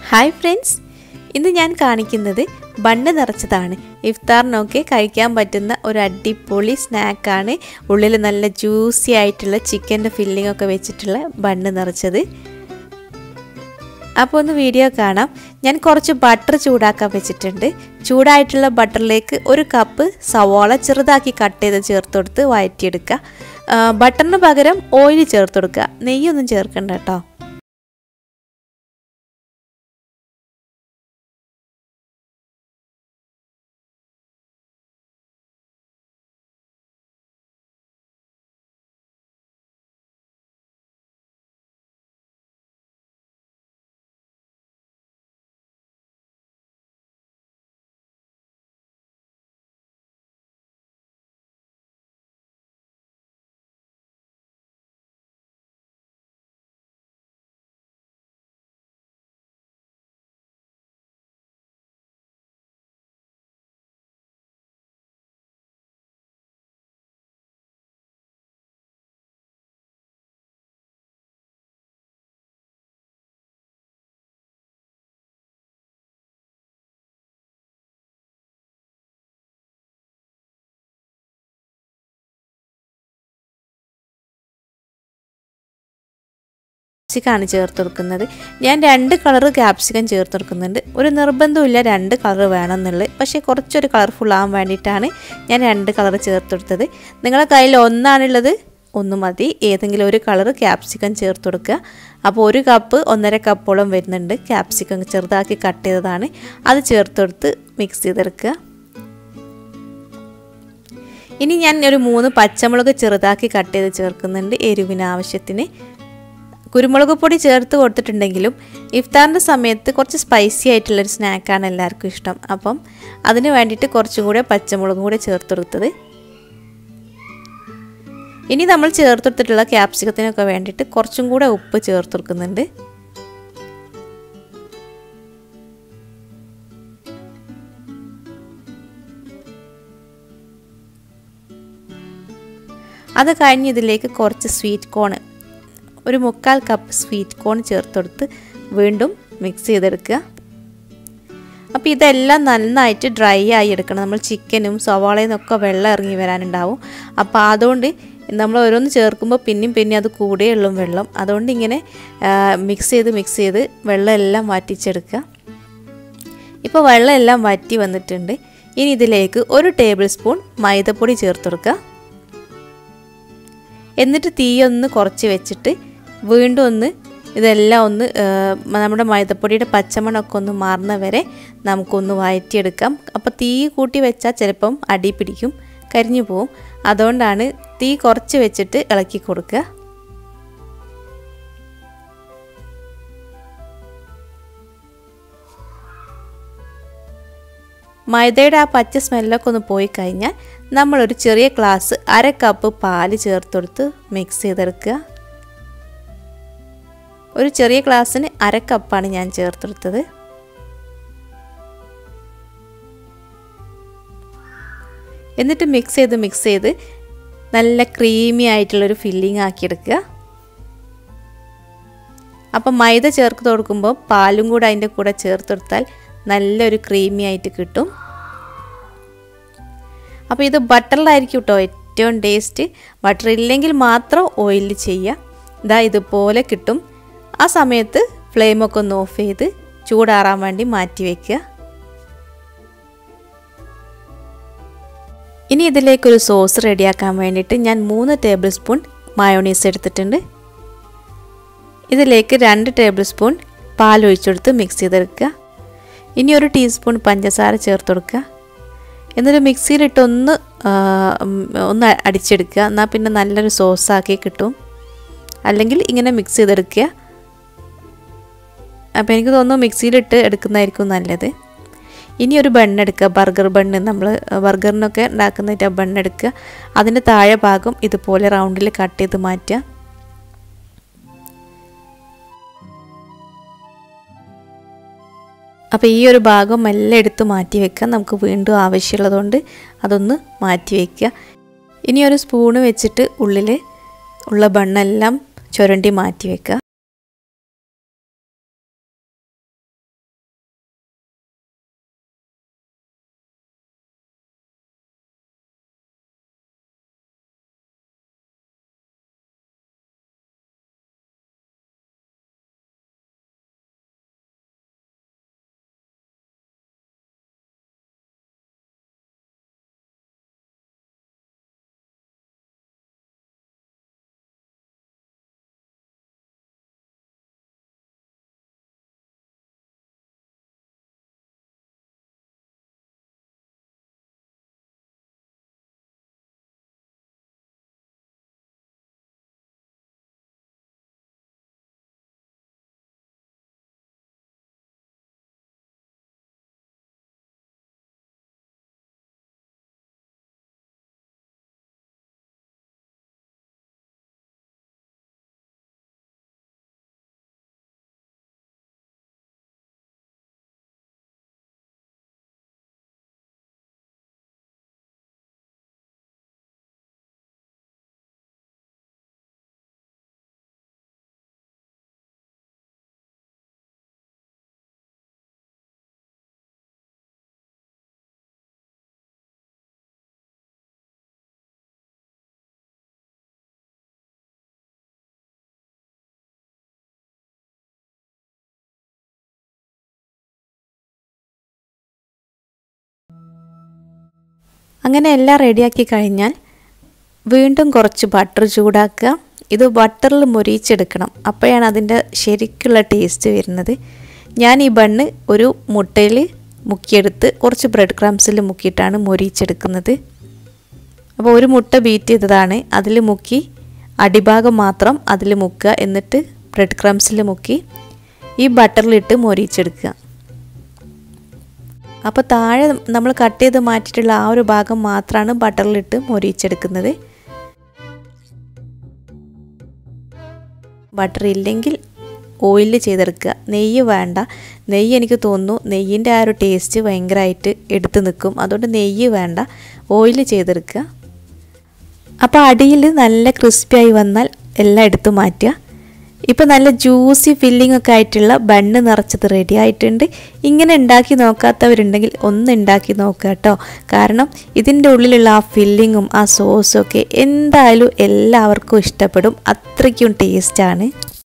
hi friends ഇന്ന് ഞാൻ കാണിക്കുന്നത് ബണ്ണ് നിറച്ചതാണ് ഇഫ്താറിനൊക്കെ കഴിക്കാൻ പറ്റുന്ന ഒരു അടിപൊളി സ്നാക്കാണ് ഉള്ളിൽ നല്ല ജ്യൂസി ആയിട്ടുള്ള ചിക്കൻ്റെ ഫില്ലിംഗ് ഒക്കെ വെച്ചിട്ടുള്ള ബണ്ണ് നിറച്ചത് അപ്പോൾ ഒന്ന് വീഡിയോ കാണാം ഞാൻ കുറച്ച് ബട്ടർ ചൂടാക്കാൻ വെച്ചിട്ടുണ്ട് ചൂടായിട്ടുള്ള ബട്ടറിലേക്ക് ഒരു കപ്പ് സവാള ചെറുതാക്കി കട്ട് ചെയ്ത് ചേർത്ത് കൊടുത്ത് വഴറ്റിയെടുക്കുക ബട്ടറിന് പകരം ഓയിൽ ചേർത്ത് കൊടുക്കുക നെയ്യൊന്നും ചേർക്കണ്ട കേട്ടോ ക്യാപ്സിക്കാണ് ചേർത്ത് കൊടുക്കുന്നത് ഞാൻ രണ്ട് കളർ ക്യാപ്സിക്കം ചേർത്ത് കൊടുക്കുന്നുണ്ട് ഒരു നിർബന്ധമില്ല രണ്ട് കളർ വേണമെന്നുള്ളത് പക്ഷേ കുറച്ചൊരു കളർഫുൾ ആകാൻ വേണ്ടിയിട്ടാണ് ഞാൻ രണ്ട് കളർ ചേർത്ത് കൊടുത്തത് നിങ്ങളുടെ കയ്യിൽ ഒന്നാണുള്ളത് ഒന്ന് മതി ഏതെങ്കിലും ഒരു കളർ ക്യാപ്സിക്കം ചേർത്ത് കൊടുക്കുക അപ്പോൾ ഒരു കപ്പ് ഒന്നര കപ്പോളം വരുന്നുണ്ട് ക്യാപ്സിക്കം ചെറുതാക്കി കട്ട് ചെയ്തതാണ് അത് ചേർത്ത് കൊടുത്ത് മിക്സ് ചെയ്തെടുക്കുക ഇനി ഞാൻ ഒരു മൂന്ന് പച്ചമുളക് ചെറുതാക്കി കട്ട് ചെയ്ത് ചേർക്കുന്നുണ്ട് എരിവിന് ആവശ്യത്തിന് കുരുമുളക് പൊടി ചേർത്ത് കൊടുത്തിട്ടുണ്ടെങ്കിലും ഇഫ്താറിൻ്റെ സമയത്ത് കുറച്ച് സ്പൈസി ആയിട്ടുള്ളൊരു സ്നാക്കാണ് എല്ലാവർക്കും ഇഷ്ടം അപ്പം അതിന് വേണ്ടിയിട്ട് കുറച്ചും കൂടെ പച്ചമുളകും കൂടെ ചേർത്ത് കൊടുത്തത് ഇനി നമ്മൾ ചേർത്തെടുത്തിട്ടുള്ള ക്യാപ്സിക്കത്തിനൊക്കെ വേണ്ടിയിട്ട് കുറച്ചും കൂടെ ഉപ്പ് ചേർത്ത് കൊടുക്കുന്നുണ്ട് അത് കഴിഞ്ഞ് ഇതിലേക്ക് കുറച്ച് സ്വീറ്റ് കോണ് ഒരു മുക്കാൽ കപ്പ് സ്വീറ്റ് കോൺ ചേർത്തെടുത്ത് വീണ്ടും മിക്സ് ചെയ്തെടുക്കുക അപ്പോൾ ഇതെല്ലാം നന്നായിട്ട് ഡ്രൈ ആയി എടുക്കണം നമ്മൾ ചിക്കനും സവാളയും ഒക്കെ വെള്ളം ഇറങ്ങി വരാനുണ്ടാവും അപ്പോൾ അതുകൊണ്ട് നമ്മൾ ഓരോന്ന് ചേർക്കുമ്പോൾ പിന്നെയും പിന്നെ അത് കൂടെയുള്ളൂ വെള്ളം അതുകൊണ്ട് ഇങ്ങനെ മിക്സ് ചെയ്ത് മിക്സ് ചെയ്ത് വെള്ളം എല്ലാം വറ്റിച്ചെടുക്കുക ഇപ്പോൾ വെള്ളം എല്ലാം വറ്റി വന്നിട്ടുണ്ട് ഇനി ഇതിലേക്ക് ഒരു ടേബിൾ സ്പൂൺ മൈദപ്പൊടി ചേർത്ത് കൊടുക്കുക എന്നിട്ട് തീയൊന്ന് കുറച്ച് വെച്ചിട്ട് വീണ്ടും ഒന്ന് ഇതെല്ലാം ഒന്ന് നമ്മുടെ മൈദപ്പൊടിയുടെ പച്ചമണമൊക്കെ ഒന്ന് മാറുന്ന വരെ നമുക്കൊന്ന് വഴറ്റിയെടുക്കാം അപ്പോൾ തീ കൂട്ടി വെച്ചാൽ ചിലപ്പം അടി പിടിക്കും കരിഞ്ഞു പോവും അതുകൊണ്ടാണ് തീ കുറച്ച് വെച്ചിട്ട് ഇളക്കി കൊടുക്കുക മൈദയുടെ ആ പച്ച സ്മെല്ലൊക്കെ ഒന്ന് പോയി കഴിഞ്ഞാൽ നമ്മളൊരു ചെറിയ ഗ്ലാസ് അര കപ്പ് പാല് ചേർത്തെടുത്ത് മിക്സ് ചെയ്തെടുക്കുക ഒരു ചെറിയ ഗ്ലാസ്സിന് അര കപ്പാണ് ഞാൻ ചേർത്തെടുത്തത് എന്നിട്ട് മിക്സ് ചെയ്ത് മിക്സ് ചെയ്ത് നല്ല ക്രീമി ആയിട്ടുള്ളൊരു ഫില്ലിംഗ് ആക്കിയെടുക്കുക അപ്പം മൈദ ചേർത്ത് കൊടുക്കുമ്പോൾ പാലും കൂടെ അതിൻ്റെ കൂടെ ചേർത്തെടുത്താൽ നല്ലൊരു ക്രീമി ആയിട്ട് കിട്ടും അപ്പോൾ ഇത് ബട്ടറിലായിരിക്കും കേട്ടോ ഏറ്റവും ടേസ്റ്റ് ബട്ടർ ഇല്ലെങ്കിൽ മാത്രം ഓയിലിൽ ചെയ്യുക ഇതാ ഇതുപോലെ കിട്ടും ആ സമയത്ത് ഫ്ലെയിമൊക്കെ ഒന്ന് ഓഫ് ചെയ്ത് ചൂടാറാൻ വേണ്ടി മാറ്റി വയ്ക്കുക ഇനി ഇതിലേക്കൊരു സോസ് റെഡിയാക്കാൻ വേണ്ടിയിട്ട് ഞാൻ മൂന്ന് ടേബിൾ സ്പൂൺ മയോണീസ് എടുത്തിട്ടുണ്ട് ഇതിലേക്ക് രണ്ട് ടേബിൾ സ്പൂൺ പാൽ ഒഴിച്ചെടുത്ത് മിക്സ് ചെയ്തെടുക്കുക ഇനി ഒരു ടീസ്പൂൺ പഞ്ചസാര ചേർത്ത് കൊടുക്കുക എന്നിട്ട് മിക്സിയിലിട്ട് ഒന്ന് ഒന്ന് അടിച്ചെടുക്കുക എന്നാൽ പിന്നെ നല്ലൊരു സോസാക്കി കിട്ടും അല്ലെങ്കിൽ ഇങ്ങനെ മിക്സ് ചെയ്തെടുക്കുക അപ്പോൾ എനിക്ക് തോന്നുന്നു മിക്സിയിലിട്ട് എടുക്കുന്നതായിരിക്കും നല്ലത് ഇനി ഒരു ബണ്ണെടുക്കുക ബർഗർ ബണ്ണ് നമ്മൾ ബർഗറിനൊക്കെ ഉണ്ടാക്കുന്ന ബണ്ണെടുക്കുക അതിൻ്റെ താഴെ ഭാഗം ഇതുപോലെ റൗണ്ടിൽ കട്ട് ചെയ്ത് മാറ്റുക അപ്പോൾ ഈ ഒരു ഭാഗം മെല്ലെ എടുത്ത് മാറ്റി വെക്കാം നമുക്ക് വീണ്ടും ആവശ്യമുള്ളതുകൊണ്ട് അതൊന്ന് മാറ്റി വയ്ക്കുക ഇനി ഒരു സ്പൂണ് വെച്ചിട്ട് ഉള്ളിൽ ഉള്ള ബണ്ണെല്ലാം ചുരണ്ടി മാറ്റി വെക്കുക അങ്ങനെ എല്ലാം റെഡിയാക്കി കഴിഞ്ഞാൽ വീണ്ടും കുറച്ച് ബട്ടർ ചൂടാക്കുക ഇത് ബട്ടറിൽ മൊരിയിച്ചെടുക്കണം അപ്പോഴാണ് അതിൻ്റെ ശരിക്കുള്ള ടേസ്റ്റ് വരുന്നത് ഞാൻ ഈ ബണ്ണ് ഒരു മുട്ടയിൽ മുക്കിയെടുത്ത് കുറച്ച് ബ്രെഡ് ക്രംസിൽ മുക്കിയിട്ടാണ് മൊരിയിച്ചെടുക്കുന്നത് അപ്പോൾ ഒരു മുട്ട ബീറ്റ് ചെയ്തതാണ് അതിൽ മുക്കി അടിഭാഗം മാത്രം അതിൽ മുക്കുക എന്നിട്ട് ബ്രെഡ് ക്രംസിൽ മുക്കി ഈ ബട്ടറിലിട്ട് മൊരിയിച്ചെടുക്കുക അപ്പോൾ താഴെ നമ്മൾ കട്ട് ചെയ്ത് മാറ്റിയിട്ടുള്ള ആ ഒരു ഭാഗം മാത്രമാണ് ബട്ടറിലിട്ട് മൊരിയിച്ചെടുക്കുന്നത് ബട്ടർ ഇല്ലെങ്കിൽ ഓയിലിൽ ചെയ്തെടുക്കുക നെയ്യ് വേണ്ട നെയ്യ് എനിക്ക് തോന്നുന്നു നെയ്യിൻ്റെ ആ ഒരു ടേസ്റ്റ് ഭയങ്കരമായിട്ട് എടുത്ത് നിൽക്കും അതുകൊണ്ട് നെയ്യ് വേണ്ട ഓയിൽ ചെയ്തെടുക്കുക അപ്പോൾ അടിയിൽ നല്ല ക്രിസ്പിയായി വന്നാൽ എല്ലാം എടുത്തു മാറ്റുക ഇപ്പോൾ നല്ല ജ്യൂസി ഫില്ലിംഗ് ഒക്കെ ആയിട്ടുള്ള ബണ്ണ് നിറച്ചത് റെഡി ആയിട്ടുണ്ട് ഇങ്ങനെ ഉണ്ടാക്കി നോക്കാത്തവരുണ്ടെങ്കിൽ ഒന്ന് ഉണ്ടാക്കി നോക്കുക കേട്ടോ കാരണം ഇതിൻ്റെ ഉള്ളിലുള്ള ആ ഫില്ലിങ്ങും ആ സോസും ഒക്കെ എന്തായാലും എല്ലാവർക്കും ഇഷ്ടപ്പെടും അത്രയ്ക്കും ടേസ്റ്റാണ്